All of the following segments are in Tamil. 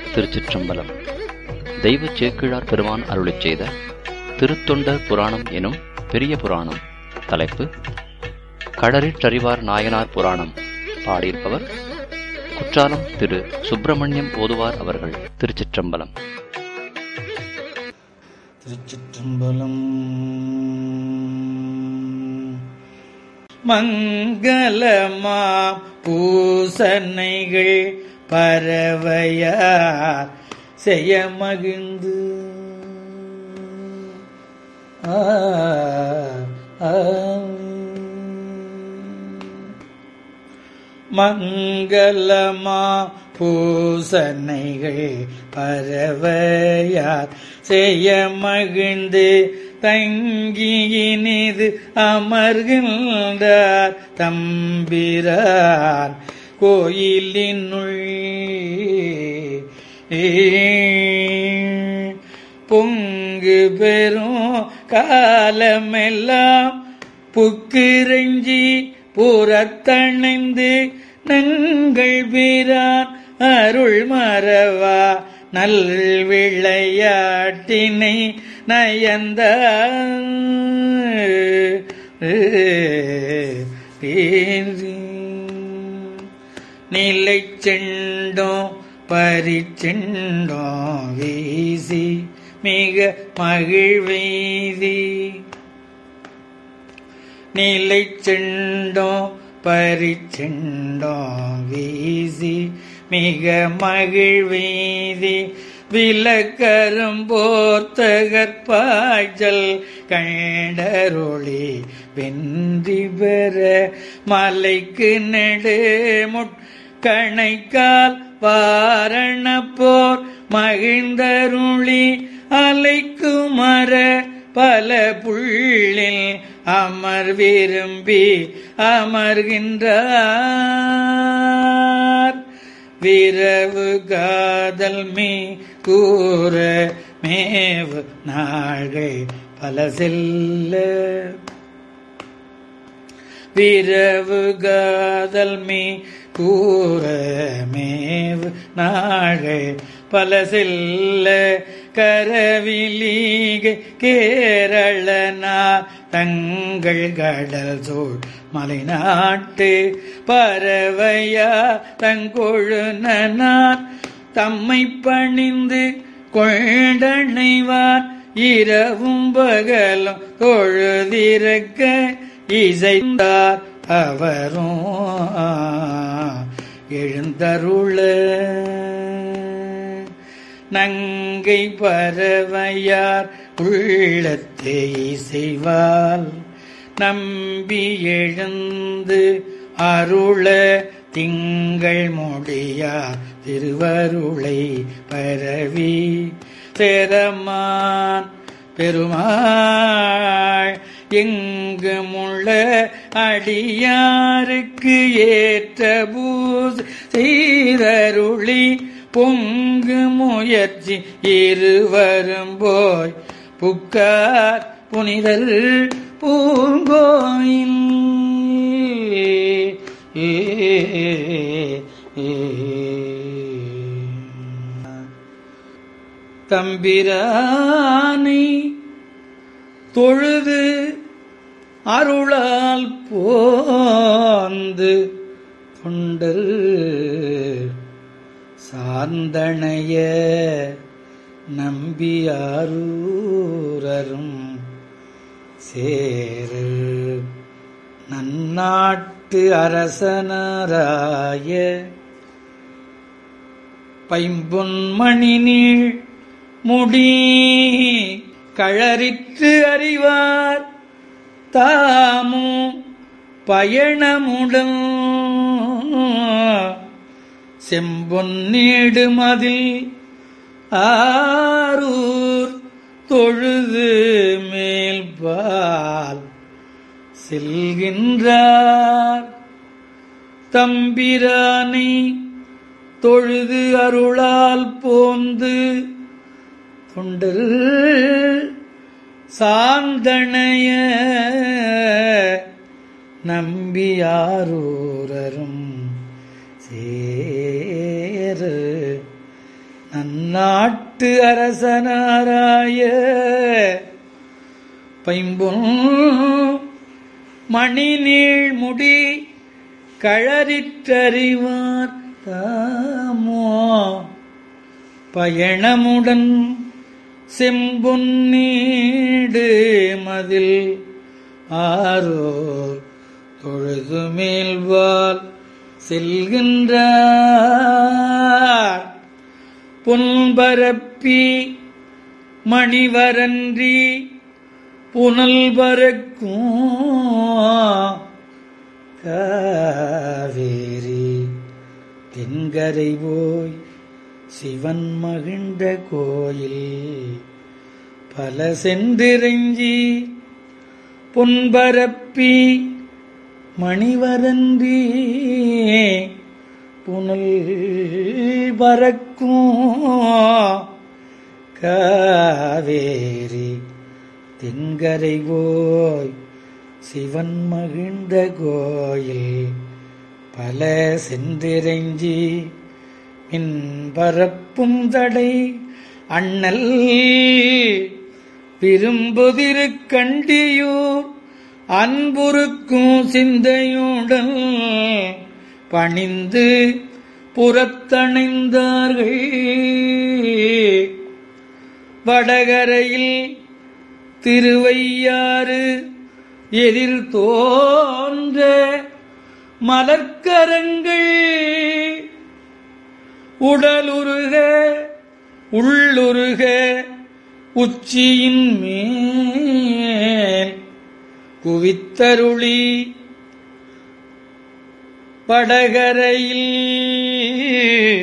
திருச்சிற்றம்பலம் தெய்வ சேக்கிழார் பெருமான் அருளிச் செய்த திருத்தொண்டர் புராணம் எனும் பெரிய புராணம் தலைப்பு கடரிற்றறிவார் நாயனார் புராணம் பாடியிருப்பவர் குற்றாலம் திரு சுப்பிரமணியம் ஓதுவார் அவர்கள் திருச்சிற்றம்பலம் திருச்சிற்றம்பலம் மங்களமா பூசனைகள் பறவையார் செய்ய மகிழ்ந்து ஆ, ஆ. மங்களமா பூசனைகள் பறவையார் செய்ய மகிழ்ந்து தங்கியினிது அமர்கின்றார் தம்பிரான் கோயிலினுள் பொங்கு பெரும் காலமெல்லாம் புக்கிரஞ்சி புறத்தணைந்து நங்கள் வீரான் அருள் மறவா நல் விளையாட்டினை நயந்த நிலை செண்டோம் பரிச்செண்டோம் வீசி மிக மகிழ்வெய்தி நிலை செண்டோம் பரிச்செண்டோம் வீசி மிக மகிழ்வீதி விலக்கரும் போர்த்தகற்பாய்ச்சல் கண்டருளி வென்றி பெற மலைக்கு நெடு முட்கணைக்கால் வாரண போர் மகிழ்ந்தருளி அலைக்கு மர பல புள்ளில் அமர் விரும்பி அமர்கின்றார் விரவு காதல் மீ கூற மேவு நாள்கள் பல செல்ல விரவு காதல் மீ கூற மேவு நாள்கள் பல செல்ல கரவிலீகை கேரளனா தங்கள் கடல் சூழ் மலைநாட்டு பறவையா தங்கொழுனார் தம்மை பணிந்து கொண்டனைவார் இரவும் பகலும் தொழுதிறக்க இசைந்தார் அவரும் எழுந்தருள நங்கை பறவையார் உள்ளத்தை செய்வால் நம்பி எழுந்து அருள திங்கள் முடியா திருவருளை பரவி பெறமான் பெருமாள் எங்குமுள்ள அடியாருக்கு ஏற்ற பூஸ் சீரருளி பொங்கு முயற்சி இருவரும் போய் புக்கார் புனிதர் பூங்கோயில் ஏ, ஏ, ஏ. தம்பிரானை தொழுது அருளால் போந்து தொண்டர் சார்ந்தணைய நம்பியாரூரரும் சேரு நன்னாட்டு அரசனராய பைம்பொன்மணி நீள் முடி கழறிற்று அறிவார் தாமும் பயணமுடன் செம்பொன்னீடு மதில் ஆரூர் தொழுது மேல்பால் செல்கின்றார் தம்பிரானை தொழுது அருளால் போந்து தொண்டர் சாந்தனைய நம்பியாரூரரும் சேரு நன்னாட்டு அரசனாராய பைம்பொன் மணிநீள் முடி கழறிற்றறிவார் தாமோ பயணமுடன் செம்பொன்னீடு மதில் ஆரோ தொழுது மேல்வால் செல்கின்றார் பொன்பரப்பி மணிவரன்றி புனல் பறக்கும் காவேரி தென்கரை போய் சிவன் மகிழ்ந்த கோயில் பல சென்றிறைஞ்சி பொன்பரப்பி மணிவரன்றி புனல் பறக்கும் காவேரி தென்கரை போய் சிவன் மகிழ்ந்த கோயில் பல சென்றிறைஞ்சி மின் பரப்பும் தடை அண்ணல் விரும்புதிரு கண்டியூர் அன்புருக்கும் சிந்தையுடன் பணிந்து புறத்தணைந்தார்கள் வடகரையில் திருவையாறு எதிர் தோன்ற மலர்க்கரங்கள் உடலுருக உள்ளுருக உச்சியின் மேல் குவித்தருளி படகரையில்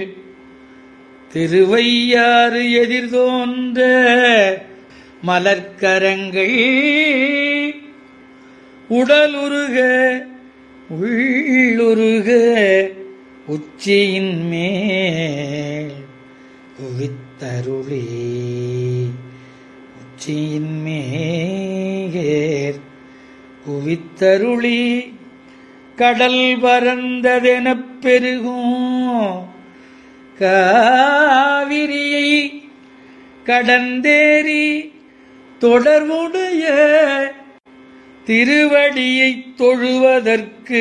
திருவையாறு எதிர் தோன்ற மலர்க்கரங்கள் உடலுருக உள்ளுருக உச்சியின் மேல் குவித்தருளி உச்சியின் மேகேர் குவித்தருளி கடல் பரந்ததெனப் பெருகும் காவிரியை கடந்தேறி தொடர்புடைய திருவடியைத் தொழுவதற்கு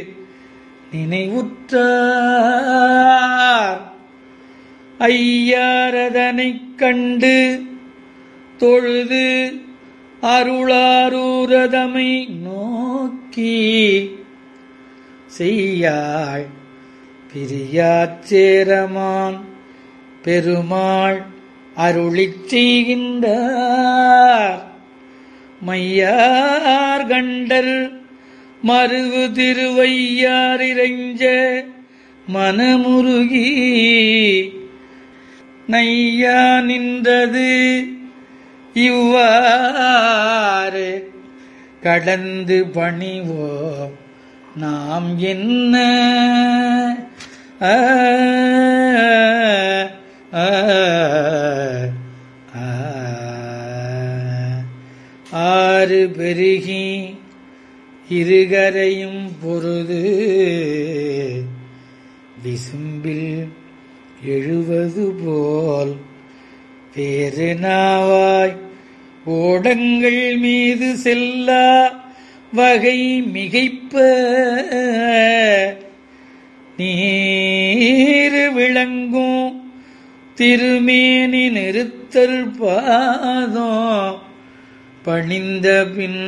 நினைவுற்றார் ஐயாரதனைக் கண்டு தொழுது அருளாரூரதமை நோக்கி செய்யாள் பிரியாச்சேரமான் பெருமாள் அருளிச் செய்கின்றார் மையார் கண்டர் மருவு திருவையார் இறைஞ்ச மனமுருகி நையா நின்றது இவ்வாறு கடந்து பணிவோம் நாம் என்ன ஆ, ஆ, ஆ. ஆறு பெருகி இருகரையும் பொருது விசும்பில் எழுவது போல் வேறு நாவாய் ஓடங்கள் மீது செல்லா வகை மிகைப்ப நீர் விளங்கும் திருமேனி நிறுத்தல் பாதம் பணிந்த பின்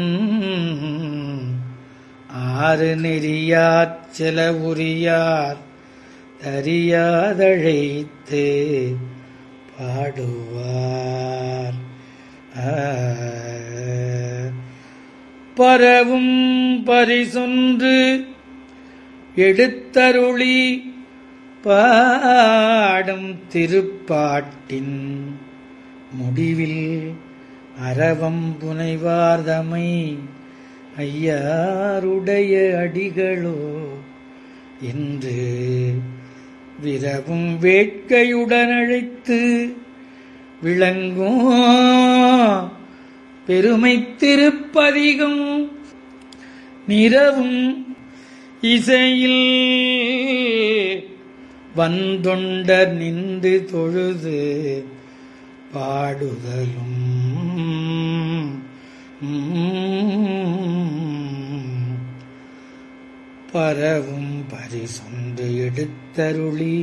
ஆறு நெறியாச் செல உரியார் தறியாதழைத்து பாடுவார் ஆ. பரவும் பரிசொன்று எடுத்தருளி பாடும் திருப்பாட்டின் முடிவில் அரவம் புனைவார்தமை ஐயாருடைய அடிகளோ என்று விரவும் வேட்கையுடன் அழைத்து விளங்கும் பெருமை திருப்பதிகம் நிறவும் இசையில் வந்தொண்டர் நின்று தொழுது பாடுதலும் பரவும் பரிசொன்று எடுத்தருளி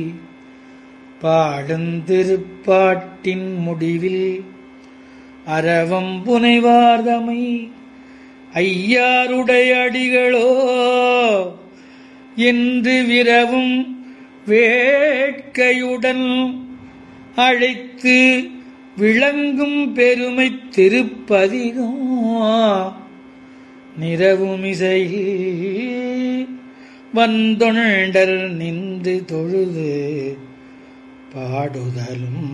பாடுந்திருப்பாட்டின் முடிவில் அரவம் புனைவார்தமை ஐயாருடைய அடிகளோ என்று விரவும் வேட்கையுடன் அழைத்து விளங்கும் பெருமை திருப்பதிகம் நிறவுமிசையில் வந்தொண்டர் நின்று தொழுது பாடுதலும்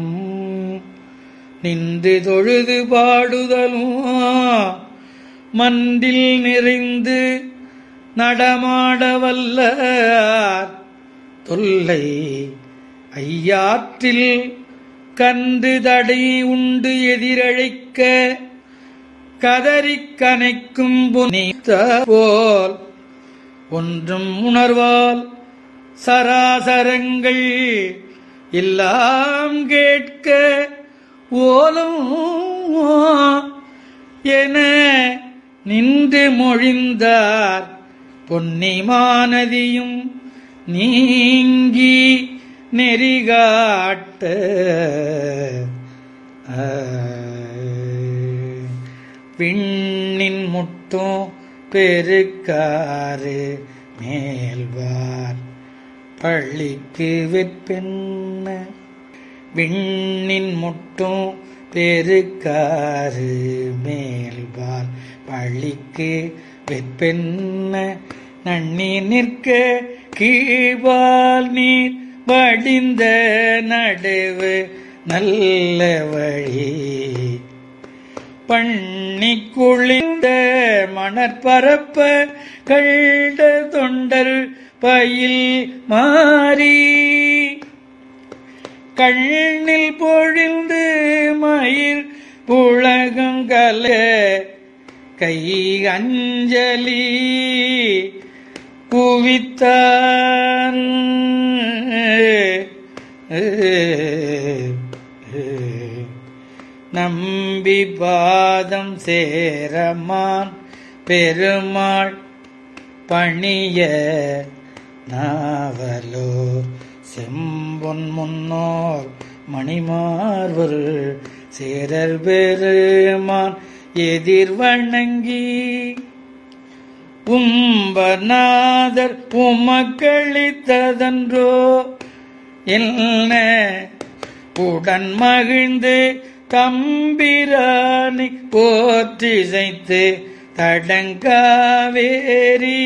நின்று தொழுது பாடுதலும் மந்தில் நிறைந்து நடமாட வல்லார் தொல்லை ஐயாற்றில் கன்று தடை உண்டு எதிரழைக்க கதறிக் கனைக்கும் புனித போல் ஒன்றும் உணர்வால் சராசரங்கள் எல்லாம் கேட்க ஓலும் என நின்று மொழிந்தார் பொன்னிமானதியும் நீங்கி நெறிகாட்ட விண்ணின் முட்டும் பெருக்காறு மேல்வார் பள்ளிக்கு வெப்பென்ன விண்ணின் முட்டும் பெருக்காறு மேல்வார் பள்ளிக்கு வெப்பென்ன நன்னி நிற்க கீழ்வால் நீர் வடிந்த நடுவு நல்ல வழி பண்ணி குளிந்த மணற்பரப்ப கண்ட தொண்டர் பயில் மாறி கண்ணில் பொழிந்து மயிர் புலகங்கல கை அஞ்சலி குவித்தார் நம்பி பாதம் சேரமான் பெருமாள் பணிய நாவலோ செம்பொன் முன்னோர் மணிமார்வர் சேரர் பெருமான் எதிர் வணங்கி உம்பநாதர் உமக்களித்ததன்றோ என்ன உடன் மகிழ்ந்து தம்பிரானை போற்றிசைத்து தடங்காவேரி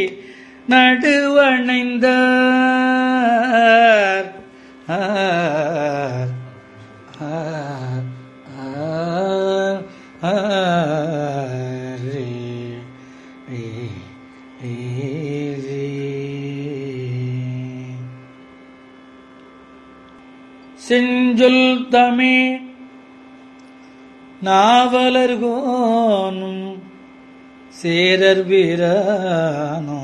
நடுவணைந்தார் ஆர், ஆர், ஆர், ஆர், ரே, ரே, ரே, ரே. செஞ்சொல் தமிழ் நாவலர்கோனும் சேரர் வீரானோ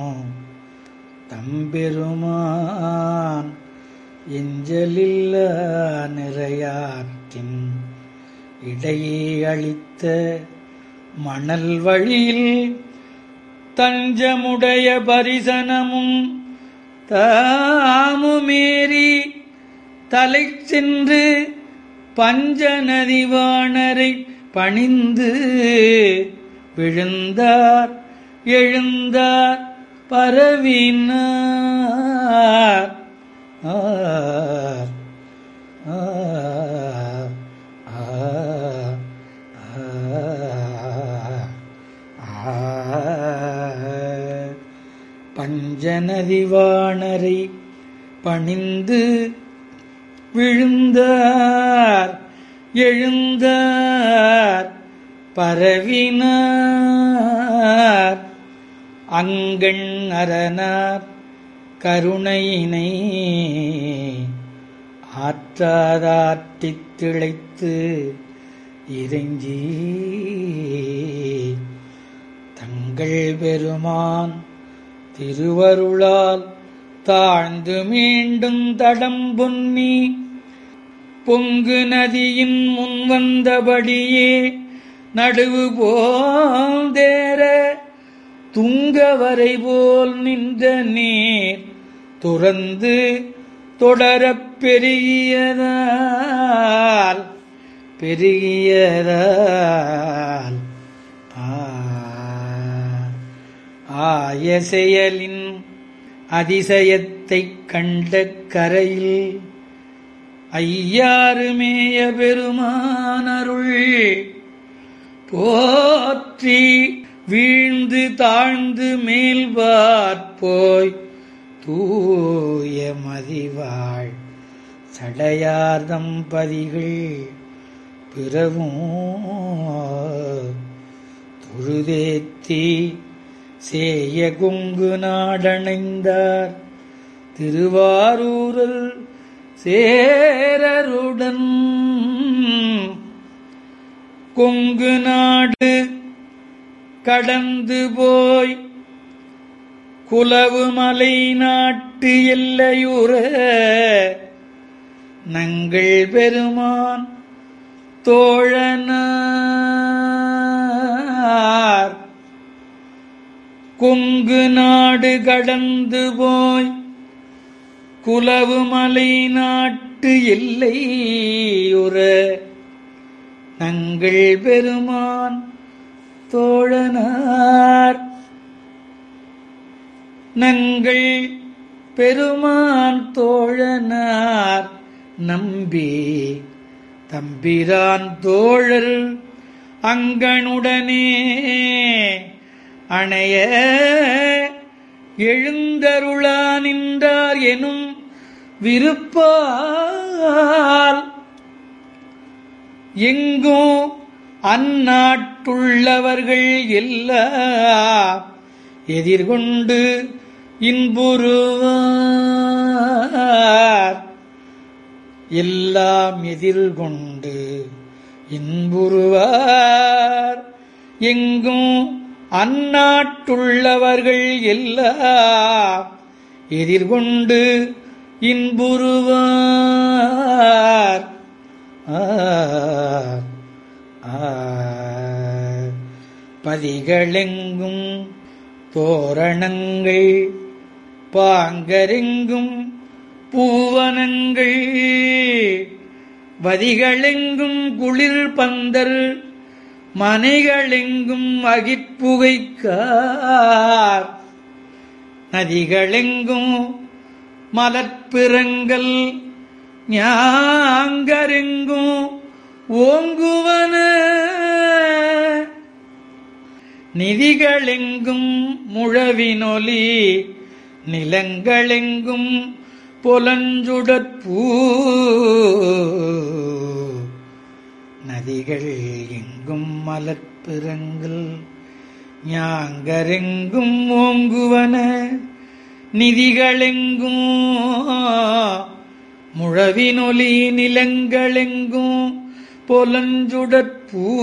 தம்பெருமான் எஞ்சலில்ல நிறையாற்றின் இடையே அளித்த மணல் வழியில் தஞ்சமுடைய பரிசனமும் தாமுமேறி தலை சென்று பஞ்சநதிவாணரை பணிந்து விழுந்தார் எழுந்தார் பரவினார் ஆர், ஆர், ஆர், ஆர், ஆர். பஞ்சநதிவாணரை பணிந்து விழுந்தார் எழுந்தார் பரவினார் அங்கண் அரணார் கருணையினை ஆற்றாதாட்டித் திளைத்து இறைஞ்சி தங்கள் பெருமான் திருவருளால் தாழ்ந்து மீண்டும் தடம் பொன்னி பொங்கு நதியின் முன் வந்தபடியே நடுவு போந்தேற துங்கவரை போல் நின்ற நீர் துறந்து தொடரப் பெருகியதால் பெருகியதால் ஆய செயலின் அதிசயத்தைக் கண்ட கரையில் ஐயாறுமேய பெருமானருள் போற்றி வீழ்ந்து தாழ்ந்து மேல் பார்ப்போய் தூய மதிவாள் சடையார்தம் பதிகள் பிறவும் தொழுதேத்தி சேய கொங்கு நாடணைந்தார் திருவாரூரல் சேரருடன் கொங்கு நாடு கடந்து போய் குலவு மலை நாட்டு எல்லையுற நங்கள் பெருமான் தோழனார் கொங்கு நாடு கடந்து போய் குலவு மலை நாட்டு எல்லையுற நங்கள் பெருமான் தோழனார் நங்கள் பெருமான் தோழனார் நம்பி தம்பிரான் தோழர் அங்கனுடனே அணைய எழுந்தருளா நின்றார் எனும் விருப்பால் எங்கோ அந்நாட்டுள்ளவர்கள் எல்லாம் எதிர்கொண்டு இன்புறுவார் எல்லாம் எதிர்கொண்டு இன்புறுவார் எங்கும் அந்நாட்டுள்ளவர்கள் எல்லாம் எதிர்கொண்டு இன்புறுவார் ஆர் ஆர் பதிகளெங்கும் தோரணங்கள் பாங்கரெங்கும் பூவனங்கள் வதிகளெங்கும் குளிர் பந்தர் மனைகளெங்கும் அகிற்புகைக்கார் நதிகளெங்கும் மலர்பிறங்கள் ஞாங்கரெங்கும் ஓங்குவன நிதிகளெங்கும் முழவினொலி நிலங்களெங்கும் புலஞ்சுடற்பூ நதிகள் எங்கும் மலர்பிறங்கள் ஞாங்கரெங்கும் ஓங்குவன நிதிகளெங்கும் முழவினொலி நிலங்களெங்கும் பொலஞ்சுடற்பூ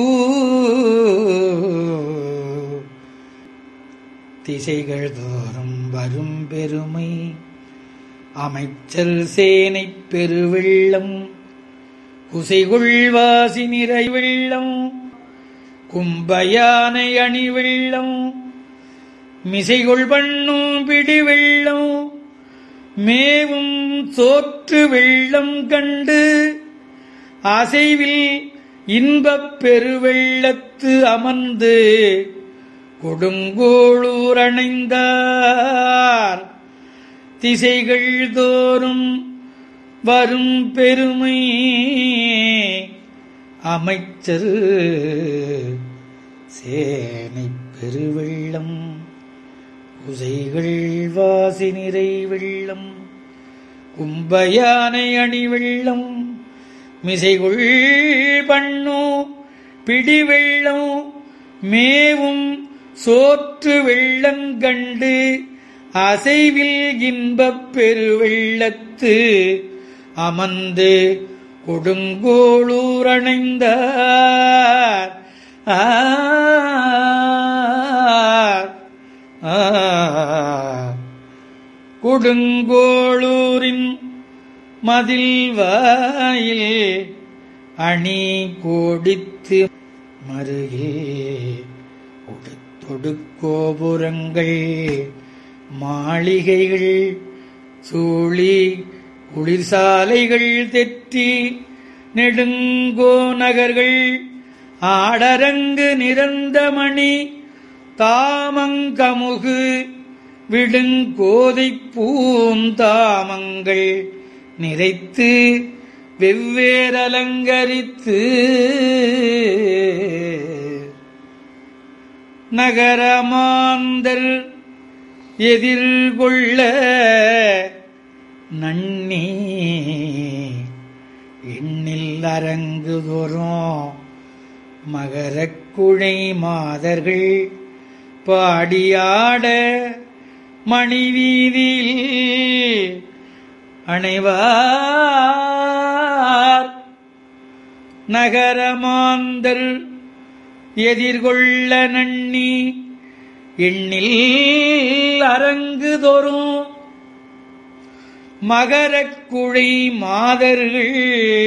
திசைகள் தோறும் வரும் பெருமை அமைச்சல் சேனை பெருவெள்ளம் குசைகொள்வாசி நிறை வெள்ளம் கும்பயானை அணி வெள்ளம் மிசைகொள் பண்ணும் பிடி வெள்ளம் மேவும் சோற்று வெள்ளம் கண்டு அசைவில் இன்பப் பெருவெள்ளத்து அமர்ந்து கொடுங்கோளூர் அணைந்தார் திசைகள் தோறும் வரும் பெருமை அமைச்சர் சேனை பெருவெள்ளம் குசைகள் வாசி நிறை வெள்ளம் கும்பயானை அணி வெள்ளம் மிசைகுள் பண்ணு பிடி வெள்ளம் மேவும் சோற்று வெள்ளங்கண்டு அசைவில் இன்பப் பெருவெள்ளத்து அமர்ந்து கொடுங்கோளூரணைந்தார் ஆர் ஆர் கொடுங்கோளூரின் மதில் வாயில் அணி கோடித்து மருகில் உடுத்தொடு கோபுரங்கள் மாளிகைகள் சூழி குளிர்சாலைகள் தெற்றி நெடுங்கோ நகர்கள் ஆடரங்கு நிரந்தமணி தாமங்கமுகு விடுங்கோதை பூந்தாமங்கள் நிறைத்து வெவ்வேறலங்கரித்து நகரமாந்தர் எதிர்கொள்ள நன்னி எண்ணில் அரங்குதோறும் மகரக் குழை மாதர்கள் பாடியாட மணிவீதியில் அணைவார் நகரமாந்தர் எதிர்கொள்ள நன்னி எண்ணில் அரங்குதொறும் மகரக் குழை மாதர்கள்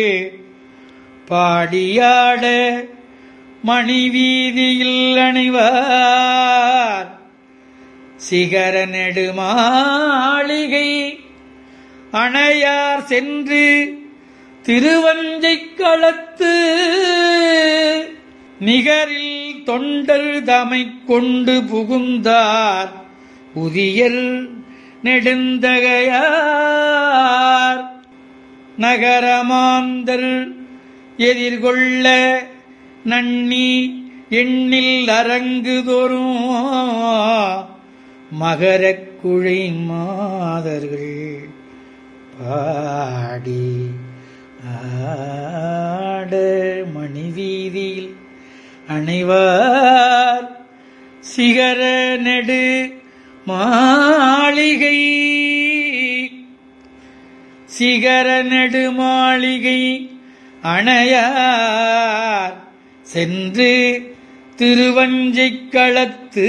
பாடியாட மணிவீதியில் அணைவார் சிகர நெடுமாளிகை அணையார் சென்று திருவஞ்சைக் களத்து நிகரில் தொண்டர் தமைக் கொண்டு புகுந்தார் உதியல் நெடுந்தகையார் நகரமாந்தர் எதிர்கொள்ள நன்னி எண்ணில் அரங்குதொறும் மகரக் குழை மாதர்கள் பாடி ஆட மணிவீதியில் அணைவார் சிகர நெடு மாளிகை சிகர நெடு மாளிகை அணையார் சென்று திருவஞ்சைக் களத்து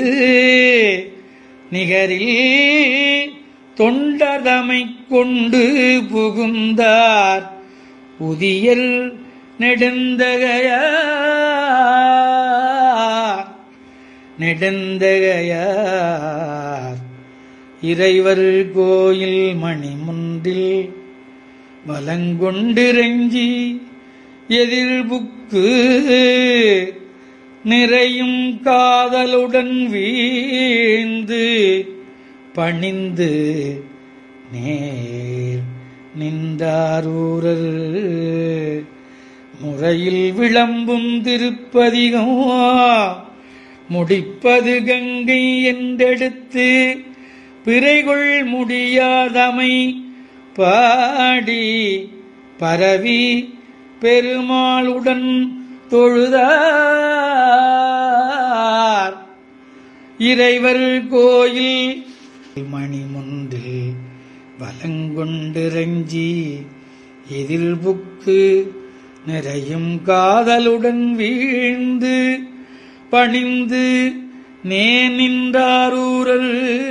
நிகரில் தொண்டதமைக் கொண்டு புகுந்தார் உதியல் நெடுந்தகையார் நெடுந்தகையார் இறைவர் கோயில் மணிமுன்றில் வலங்கொண்டிரஞ்சி எதிர்புக்கு நிறையும் காதலுடன் வீழ்ந்து பணிந்து நேர் நின்றாரூரர் முறையில் விளம்பும் திருப்பதிகம் முடிப்பது கங்கை என்றெடுத்து பிறைகொள் முடியாதமை பாடி பரவி பெருமாளுடன் தொழுதார் இறைவர் கோயில் மணிமுன்றில் வலங்கொண்டிரஞ்சி எதிர்புக்கு நிறையும் காதலுடன் வீழ்ந்து பணிந்து நே நின்றாரூரல்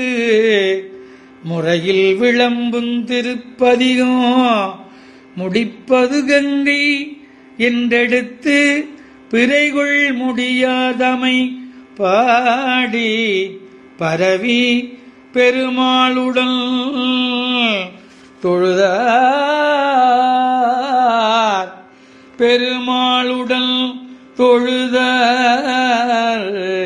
முறையில் விளம்பும் திருப்பதிகம் முடிப்பது கங்கை என்றெடுத்து பிறைகொள் முடியாதமை பாடி பரவி பெருமாளுடன் தொழுதார் பெருமாளுடன் தொழுதார்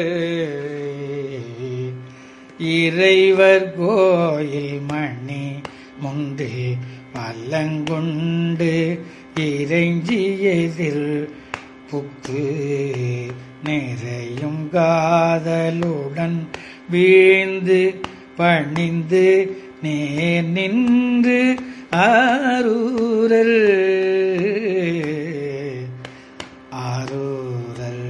இறைவர் கோயில் மணி முன்றில் பல்லங்கொண்டு இறைஞ்சி எதிர் புக்கு நிறையும் காதலுடன் வீழ்ந்து பணிந்து நேர் நின்று ஆரூரல் ஆரூரல்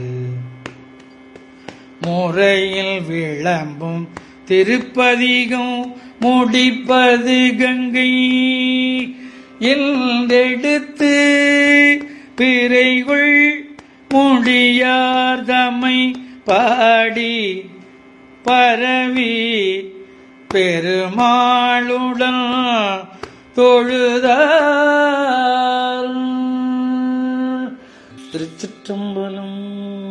முறையில் விளம்பும் திருப்பதிகம் முடிப்பது கங்கை என்றெடுத்து பிறைகுள் முடியார்தமை பாடி பரவி பெருமாளுடன் தொழுத திருச்சிற்றம்பலம்